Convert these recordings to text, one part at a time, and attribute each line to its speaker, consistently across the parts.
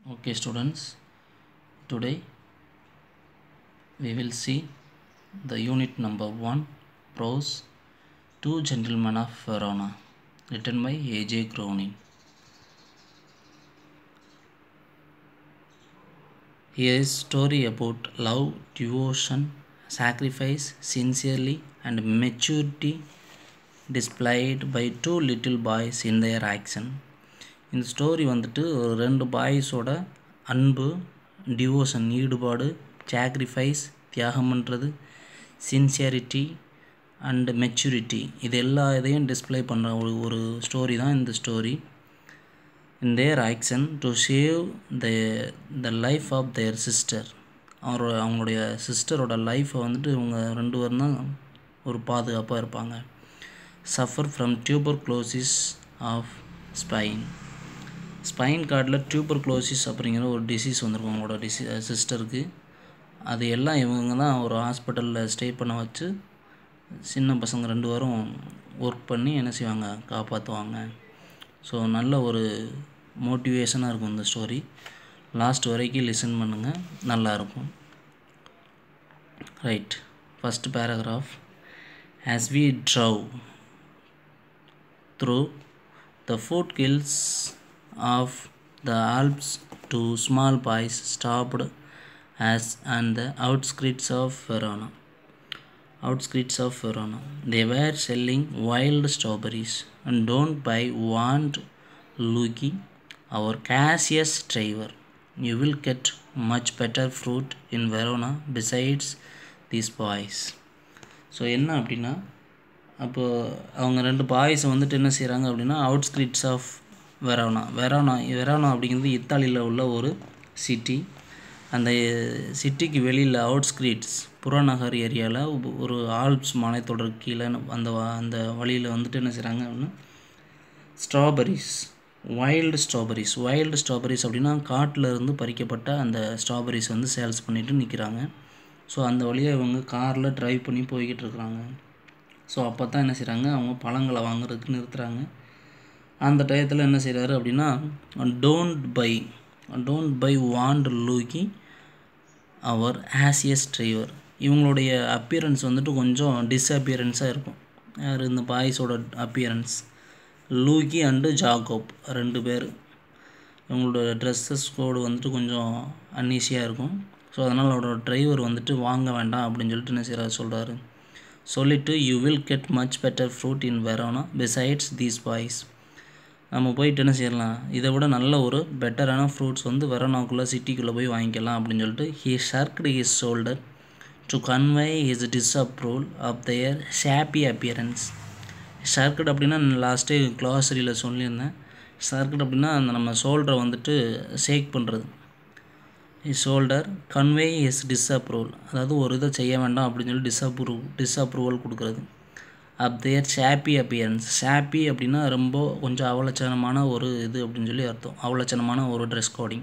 Speaker 1: Okay, students, today we will see the unit number one prose Two Gentlemen of Verona, written by A.J. Groening. Here is story about love, devotion, sacrifice, sincerely and maturity displayed by two little boys in their action. இந்த story வந்துட்டு ஒரு ரெண்டு பாய்ஸோட அன்பு devotion ஈடுபாடு sacrifice தியாகம் பண்ணுறது sincerity and maturity இது எல்லா இதையும் டிஸ்ப்ளே பண்ணுற ஒரு ஒரு ஸ்டோரி தான் இந்த story in their action to save the the life of their sister அவரோட அவங்களுடைய சிஸ்டரோட லைஃப்பை வந்துட்டு இவங்க ரெண்டு பேரும் தான் ஒரு பாதுகாப்பாக இருப்பாங்க suffer from tuberculosis of spine spine கார்டில் டியூபர் க்ளோசிஸ் அப்படிங்கிற ஒரு டிசீஸ் வந்திருக்கும் அவங்களோட டிசி சிஸ்டருக்கு அது எல்லாம் இவங்க தான் ஒரு ஹாஸ்பிட்டலில் ஸ்டே பண்ண வச்சு சின்ன பசங்க ரெண்டு பேரும் ஒர்க் பண்ணி என்ன செய்வாங்க காப்பாற்றுவாங்க ஸோ நல்ல ஒரு மோட்டிவேஷனாக இருக்கும் இந்த ஸ்டோரி லாஸ்ட் வரைக்கும் லிசன் பண்ணுங்கள் நல்லாயிருக்கும் right first paragraph as we drove through the foothills of the Alps two small boys stopped as on the outskirts of Verona. Outskirts of Verona. They were selling wild strawberries and don't buy want Luigi, our Cassius driver. You will get much better fruit in Verona besides these boys. So என்ன அப்படின்னா அப்போ அவங்க ரெண்டு boys வந்துட்டு என்ன செய்கிறாங்க அப்படின்னா outskirts of Verona Verona Verona அப்படிங்கிறது இத்தாலியில் உள்ள ஒரு சிட்டி அந்த சிட்டிக்கு வெளியில் அவுட்ஸ்கிரீட்ஸ் புறநகர் ஏரியாவில் ஒரு ஆல்ப்ஸ் மலைத்தொடர் கீழே அந்த அந்த வழியில் வந்துட்டு என்ன செய்கிறாங்க அப்படின்னா strawberries wild strawberries wild strawberries அப்படின்னா காட்டில் இருந்து பறிக்கப்பட்ட அந்த ஸ்ட்ராபெரிஸ் வந்து சேல்ஸ் பண்ணிவிட்டு நிற்கிறாங்க ஸோ அந்த வழியாக இவங்க காரில் ட்ரைவ் பண்ணி போய்கிட்டு இருக்கிறாங்க ஸோ அப்போ தான் என்ன செய்கிறாங்க அவங்க பழங்களை வாங்குறதுக்கு நிறுத்துகிறாங்க அந்த டயத்தில் என்ன செய்கிறாரு அப்படின்னா don't buy don't buy warned Luigi our ஆசியஸ் டிரைவர் இவங்களுடைய அப்பியரன்ஸ் வந்துட்டு கொஞ்சம் டிஸ்அப்பியரன்ஸாக இருக்கும் யார் இந்த பாய்ஸோட அப்பியரன்ஸ் லூக்கி அண்டு ஜாகோப் ரெண்டு பேர் இவங்களோட ட்ரெஸ்ஸஸ் கோடு வந்துட்டு கொஞ்சம் அன்னீசியாக இருக்கும் ஸோ அதனால் அவரோட டிரைவர் வந்துட்டு வாங்க வேண்டாம் அப்படின்னு சொல்லிட்டு என்ன செய்கிறாரு சொல்கிறாரு சொல்லிவிட்டு you will get much better fruit in Verona besides these boys நம்ம போயிட்டு என்ன செய்யலாம் இதை விட நல்ல ஒரு பெட்டரான ஃப்ரூட்ஸ் வந்து வெரோனாக்குள்ளே சிட்டிக்குள்ளே போய் வாங்கிக்கலாம் அப்படின்னு சொல்லிட்டு he shrugged his shoulder to convey his disapproval of their shabby appearance shrugged அப்படின்னா லாஸ்ட்டே க்ளாசரியில் சொல்லியிருந்தேன் ஷர்க்கட் அப்படின்னா அந்த நம்ம ஷோல்டரை வந்துட்டு ஷேக் பண்ணுறது ஷோல்டர் கன்வே இஸ் டிஸ்அப்ரூவல் அதாவது ஒரு இதை செய்ய வேண்டாம் அப்படின்னு சொல்லி டிஸ்அப்ரூவ் டிஸ்அப்ரூவல் கொடுக்குறது of their shabby appearance shabby அப்படின்னா ரொம்ப கொஞ்சம் அவலட்சணமான ஒரு இது அப்படின்னு சொல்லி அர்த்தம் அவலட்சணமான ஒரு dress coding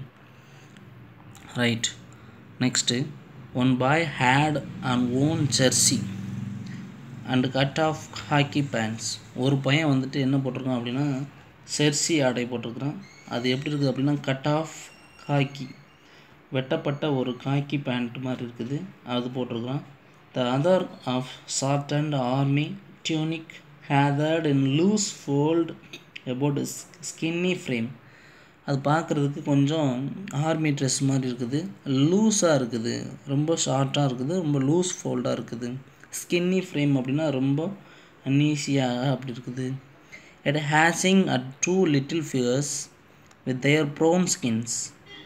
Speaker 1: right next one boy had and on jersey and cut off hockey pants ஒரு பையன் வந்துட்டு என்ன போட்டிருக்கான் அப்படின்னா ஜெர்சி ஆடை போட்டிருக்கிறான் அது எப்படி இருக்குது அப்படின்னா கட் ஆஃப் ஹாக்கி வெட்டப்பட்ட ஒரு காக்கி பேண்ட் மாதிரி இருக்குது அது போட்டிருக்கிறான் the other of soft and army tunic gathered in loose fold about skinny frame அது பார்க்குறதுக்கு கொஞ்சம் ஆர்மி ட்ரெஸ் மாதிரி இருக்குது லூஸாக இருக்குது ரொம்ப ஷார்ட்டாக இருக்குது ரொம்ப லூஸ் ஃபோல்டாக இருக்குது ஸ்கின்னி ஃப்ரேம் அப்படின்னா ரொம்ப அன்னீசியாக அப்படி இருக்குது it hazing at two little figures with their brown skins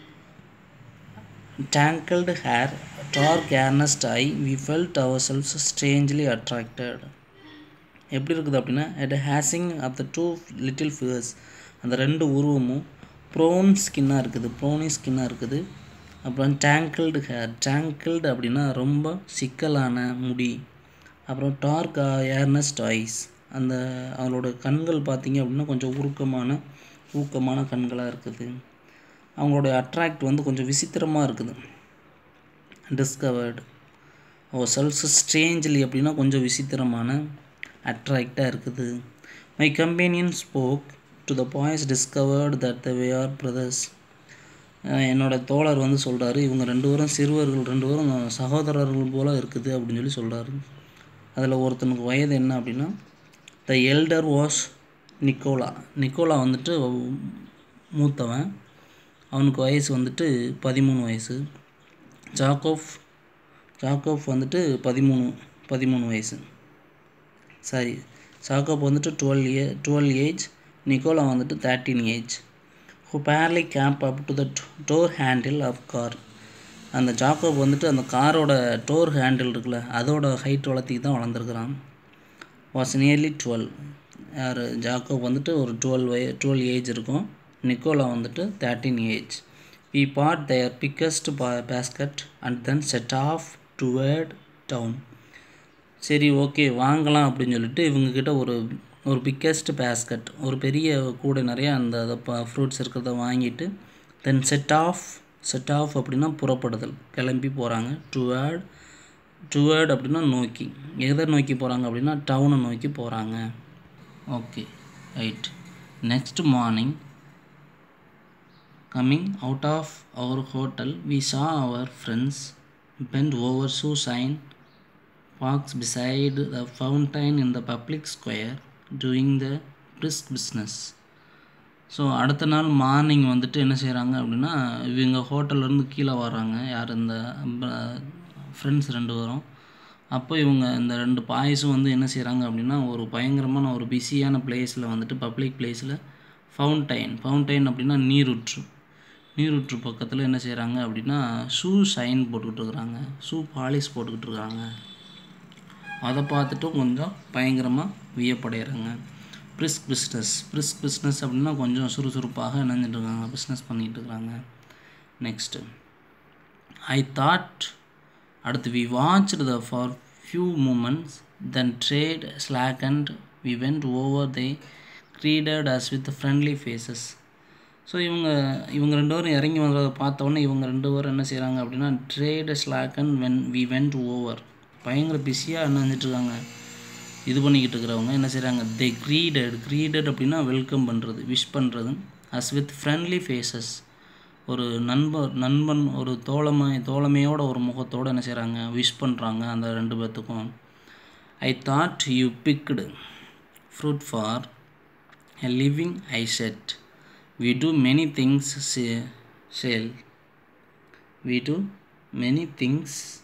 Speaker 1: tangled hair, dark earnest eye, we felt ourselves strangely attracted. எப்படி இருக்குது அப்படின்னா at hazing of the two little figures அந்த ரெண்டு உருவமும் ப்ரோன் ஸ்கின்னாக இருக்குது ப்ரோனி ஸ்கின்னாக இருக்குது அப்புறம் டேங்கிள்டு ஹேர் டேங்கிள்டு அப்படின்னா ரொம்ப சிக்கலான முடி அப்புறம் டார்க் ஏர்னஸ்ட் ஐஸ் அந்த அவங்களோட கண்கள் பார்த்திங்க அப்படின்னா கொஞ்சம் உருக்கமான ஊக்கமான கண்களாக இருக்குது அவங்களோட அட்ராக்ட் வந்து கொஞ்சம் விசித்திரமாக இருக்குது டிஸ்கவர்டு அவர் செல்ஸ் ஸ்ட்ரேஞ்ச்லி அப்படின்னா கொஞ்சம் விசித்திரமான அட்ராக்டாக இருக்குது my companion spoke to the boys discovered that the way are brothers uh என்னோட தோழர் வந்து சொல்கிறாரு இவங்க ரெண்டு பேரும் சிறுவர்கள் ரெண்டு பேரும் சகோதரர்கள் போல் இருக்குது அப்படின்னு சொல்லி சொல்கிறாரு அதில் ஒருத்தனுக்கு வயது என்ன அப்படின்னா the elder was Nicola Nicola வந்துட்டு மூத்தவன் அவனுக்கு வயசு வந்துட்டு பதிமூணு வயசு ஜாக்கோஃப் ஜாக்கோஃப் வந்துட்டு பதிமூணு பதிமூணு வயசு சாரி ஜாக்கோப் வந்துட்டு twelve year twelve age Nicola வந்துட்டு thirteen age who barely came up to the door handle of car அந்த ஜாக்கோப் வந்துட்டு அந்த காரோட டோர் ஹேண்டில் இருக்குல்ல அதோட ஹைட் வளர்த்திக்கு தான் வளர்ந்துருக்குறான் வாஸ் நியர்லி டுவெல் யார் ஜாக்கோப் வந்துட்டு ஒரு டுவெல் வய டுவெல் ஏஜ் இருக்கும் நிக்கோலா வந்துட்டு thirteen age we bought their biggest பா basket and then set off toward town சரி ஓகே வாங்கலாம் அப்படின்னு சொல்லிட்டு இவங்கக்கிட்ட ஒரு ஒரு பிக்கஸ்ட் பேஸ்கட் ஒரு பெரிய கூடை நிறைய அந்த ஃப்ரூட்ஸ் இருக்கிறத வாங்கிட்டு then set off set off அப்படின்னா புறப்படுதல் கிளம்பி போகிறாங்க டுவேர்ட் டுவேர்ட் அப்படின்னா நோக்கி எதை நோக்கி போகிறாங்க அப்படின்னா டவுனை நோக்கி போகிறாங்க okay right next morning Coming out of our hotel, we saw our friends bent over Susan walks beside the fountain in the public square doing the brisk business. So அடுத்த நாள் மார்னிங் வந்துட்டு என்ன செய்கிறாங்க அப்படின்னா இவங்க ஹோட்டல்லேருந்து கீழே வர்றாங்க யார் இந்த ஃப்ரெண்ட்ஸ் ரெண்டு பேரும் அப்போ இவங்க இந்த ரெண்டு பாய்ஸும் வந்து என்ன செய்கிறாங்க அப்படின்னா ஒரு பயங்கரமான ஒரு பிஸியான பிளேஸில் வந்துட்டு பப்ளிக் பிளேஸில் ஃபவுண்டைன் ஃபவுண்டைன் அப்படின்னா நீரூற்று நீரூற்று பக்கத்தில் என்ன செய்கிறாங்க அப்படின்னா ஷூ ஷைன் போட்டுக்கிட்டு இருக்கிறாங்க ஷூ பாலிஷ் போட்டுக்கிட்டு இருக்காங்க அதை பார்த்துட்டும் கொஞ்சம் பயங்கரமாக வியப்படைகிறாங்க பிரிஸ்க் பிஸ்னஸ் பிரிஸ்க் பிஸ்னஸ் அப்படின்னா கொஞ்சம் சுறுசுறுப்பாக இணைஞ்சிட்டு இருக்காங்க பிஸ்னஸ் பண்ணிகிட்டு இருக்கிறாங்க நெக்ஸ்ட்டு ஐ தாட் அடுத்து we watched the for few moments then trade slack and we went over they greeted us with friendly faces so இவங்க இவங்க ரெண்டு பேரும் இறங்கி வந்ததை பார்த்த உடனே இவங்க ரெண்டு பேரும் என்ன செய்கிறாங்க அப்படின்னா trade slack and when we went over பயங்கர பிஸியாக என்ன செஞ்சிட்ருக்காங்க இது பண்ணிக்கிட்டு இருக்கிறவங்க என்ன செய்கிறாங்க தே க்ரீடட் க்ரீடட் அப்படின்னா வெல்கம் பண்ணுறது விஷ் பண்ணுறது அஸ் வித் ஃப்ரெண்ட்லி ஃபேஸஸ் ஒரு நண்பர் நண்பன் ஒரு தோழமை தோழமையோட ஒரு முகத்தோடு என்ன செய்கிறாங்க விஷ் பண்ணுறாங்க அந்த ரெண்டு பேர்த்துக்கும் I thought you picked fruit for a living I said we do many things say- sell we do many things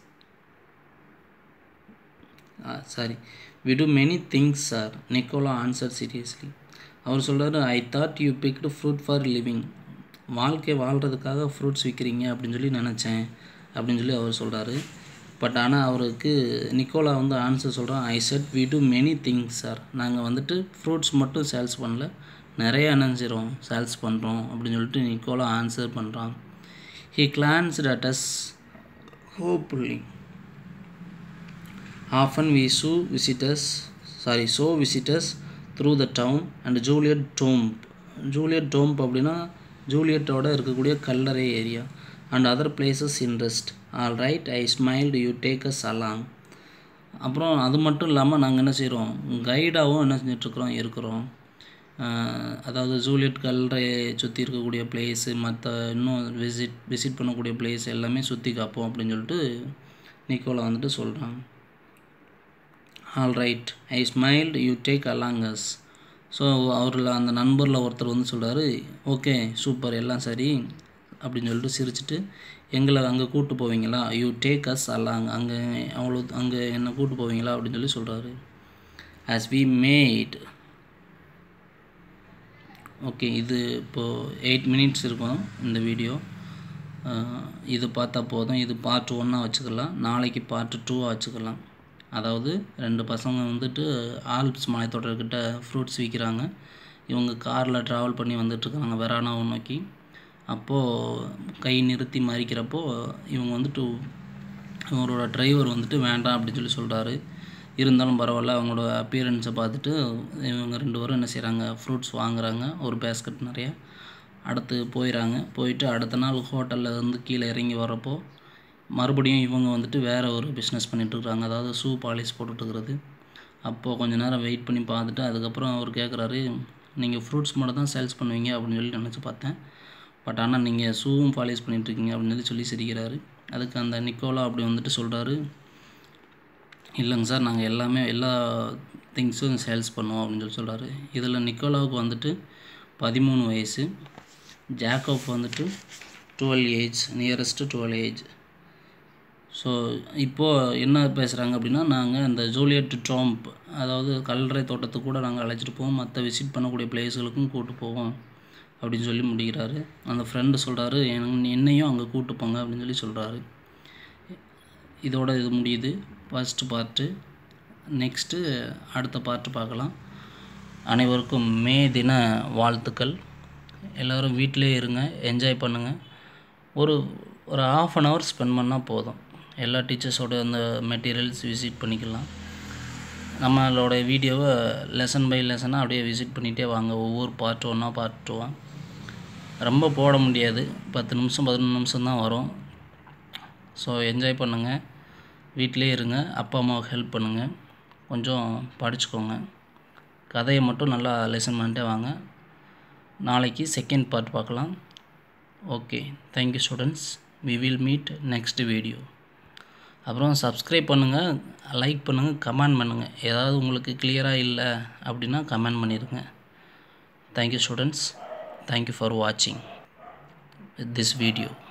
Speaker 1: uh, sorry we do many things sir nicola answered seriously அவர் சொல்கிறாரு I thought you picked fruit for living வாழ்க்கை வாழ்கிறதுக்காக fruits விற்கிறீங்க அப்படின்னு சொல்லி நினச்சேன் அப்படின்னு சொல்லி அவர் சொல்கிறாரு பட் ஆனால் அவருக்கு நிக்கோலா வந்து ஆன்சர் சொல்கிறான் I said we do many things sir நாங்கள் வந்துட்டு ஃப்ரூட்ஸ் மட்டும் சேல்ஸ் பண்ணல நிறைய நினைச்சிரும் சேல்ஸ் பண்ணுறோம் அப்படின்னு சொல்லிட்டு நிக்கோலா ஆன்சர் பண்ணுறான் he glanced at us hopefully often we show visitors sorry show visitors through the town and Juliet tomb Juliet tomb அப்படின்னா ஜூலியட்டோட இருக்கக்கூடிய கல்லறை area and other places interest all right I smiled you take us along அப்புறம் அது மட்டும் இல்லாமல் நாங்கள் என்ன செய்கிறோம் கைடாகவும் என்ன செஞ்சிட்ருக்குறோம் இருக்கிறோம் ஆஹ் அதாவது ஜூலியட் கல்லறையை சுற்றி இருக்கக்கூடிய பிளேஸு மற்ற இன்னும் விசிட் விசிட் பண்ணக்கூடிய பிளேஸ் எல்லாமே சுற்றி காப்போம் அப்படின்னு சொல்லிட்டு நிக்கோலா வந்துட்டு சொல்கிறான் all right I smiled you take along us so அவரில் அந்த நண்பரில் ஒருத்தர் வந்து சொல்கிறாரு ஓகே சூப்பர் எல்லாம் சரி அப்படின்னு சொல்லிட்டு சிரிச்சிட்டு எங்களை அங்கே கூட்டு போவீங்களா யூ டேக் அஸ் அலாங் அங்கே அவ்வளோ அங்கே என்னை கூட்டு போவீங்களா அப்படின்னு சொல்லி சொல்கிறாரு ஆஸ் வி மேட் ஓகே இது இப்போது எயிட் மினிட்ஸ் இருக்கும் இந்த வீடியோ அஹ் இது பார்த்தா போதும் இது பார்ட் ஒன்னாக வச்சுக்கலாம் நாளைக்கு பார்ட் டூவாக வச்சுக்கலாம் அதாவது ரெண்டு பசங்க வந்துட்டு ஆல்ப்ஸ் மலைத்தொடர்கிட்ட ஃப்ரூட்ஸ் விற்கிறாங்க இவங்க காரில் ட்ராவல் பண்ணி வந்துட்டுருக்காங்க வெரானாவை நோக்கி அப்போது கை நிறுத்தி மறிக்கிறப்போ இவங்க வந்துட்டு இவங்களோட டிரைவர் வந்துட்டு வேண்டாம் அப்படின்னு சொல்லி சொல்கிறாரு இருந்தாலும் பரவாயில்ல அவங்களோட அப்பியரன்ஸை பார்த்துட்டு இவங்க ரெண்டு பேரும் என்ன செய்கிறாங்க ஃப்ரூட்ஸ் வாங்குறாங்க ஒரு பேஸ்கட் நிறைய அடுத்து போயிடறாங்க போயிட்டு அடுத்த நாள் ஹோட்டலில் இருந்து கீழே இறங்கி வரப்போ மறுபடியும் இவங்க வந்துட்டு வேறு ஒரு பிஸ்னஸ் பண்ணிகிட்ருக்குறாங்க அதாவது ஷூ பாலிஷ் போட்டுட்ருக்கிறது அப்போது கொஞ்ச நேரம் வெயிட் பண்ணி பார்த்துட்டு அதுக்கப்புறம் அவர் கேட்குறாரு நீங்கள் ஃப்ரூட்ஸ் மட்டும் தான் சேல்ஸ் பண்ணுவீங்க அப்படின்னு சொல்லி நினச்சி பார்த்தேன் பட் ஆனால் நீங்கள் ஷூவும் பாலிஷ் பண்ணிகிட்ருக்கீங்க அப்படின்னு சொல்லி சொல்லி சிரிக்கிறாரு அதுக்கு அந்த நிக்கோலா அப்படி வந்துட்டு சொல்கிறாரு இல்லைங்க சார் நாங்கள் எல்லாமே எல்லா திங்ஸும் சேல்ஸ் பண்ணுவோம் அப்படின்னு சொல்லி சொல்கிறாரு இதில் நிக்கோலாவுக்கு வந்துட்டு பதிமூணு வயசு ஜாக்கப் வந்துட்டு twelve age nearest twelve age so இப்போது என்ன பேசுகிறாங்க அப்படின்னா நாங்கள் இந்த ஜூலியட் ட்ராம்ப் அதாவது கல்லறை தோட்டத்துக்கு கூட நாங்கள் அழைச்சிட்டு போவோம் மற்ற விசிட் பண்ணக்கூடிய பிளேஸுகளுக்கும் கூப்பிட்டு போவோம் அப்படின்னு சொல்லி முடிக்கிறாரு அந்த ஃப்ரெண்டு சொல்கிறாரு என்னையும் அங்கே கூப்பிட்டு போங்க அப்படின்னு சொல்லி சொல்கிறாரு இதோட இது முடியுது ஃபஸ்ட்டு பார்ட்டு நெக்ஸ்ட்டு அடுத்த பார்ட்டு பார்க்கலாம் அனைவருக்கும் மே தின வாழ்த்துக்கள் எல்லோரும் வீட்டிலே இருங்க என்ஜாய் பண்ணுங்கள் ஒரு ஒரு ஆஃப் அன் ஹவர் ஸ்பெண்ட் பண்ணால் போதும் எல்லா டீச்சர்ஸோட அந்த மெட்டீரியல்ஸ் விசிட் பண்ணிக்கலாம் நம்மளோட வீடியோவை லெசன் பை லெசனாக அப்படியே விசிட் பண்ணிகிட்டே வாங்க ஒவ்வொரு பார்ட் ஒன்றா பார்ட் டூவாக ரொம்ப போட முடியாது பத்து நிமிஷம் பதினொன்று நிமிஷம் தான் வரும் ஸோ என்ஜாய் பண்ணுங்கள் வீட்டிலே இருங்க அப்பா அம்மாவுக்கு ஹெல்ப் பண்ணுங்கள் கொஞ்சம் படிச்சுக்கோங்க கதையை மட்டும் நல்லா லெசன் பண்ணிட்டே வாங்க நாளைக்கு செகண்ட் பார்ட் பார்க்கலாம் okay thank you students we will meet next video அப்புறம் சப்ஸ்கிரைப் பண்ணுங்கள் லைக் பண்ணுங்கள் கமெண்ட் பண்ணுங்கள் ஏதாவது உங்களுக்கு கிளியராக இல்லை அப்படின்னா கமெண்ட் பண்ணிடுங்க தேங்க்யூ ஸ்டூடெண்ட்ஸ் தேங்க்யூ ஃபார் வாட்சிங் திஸ் வீடியோ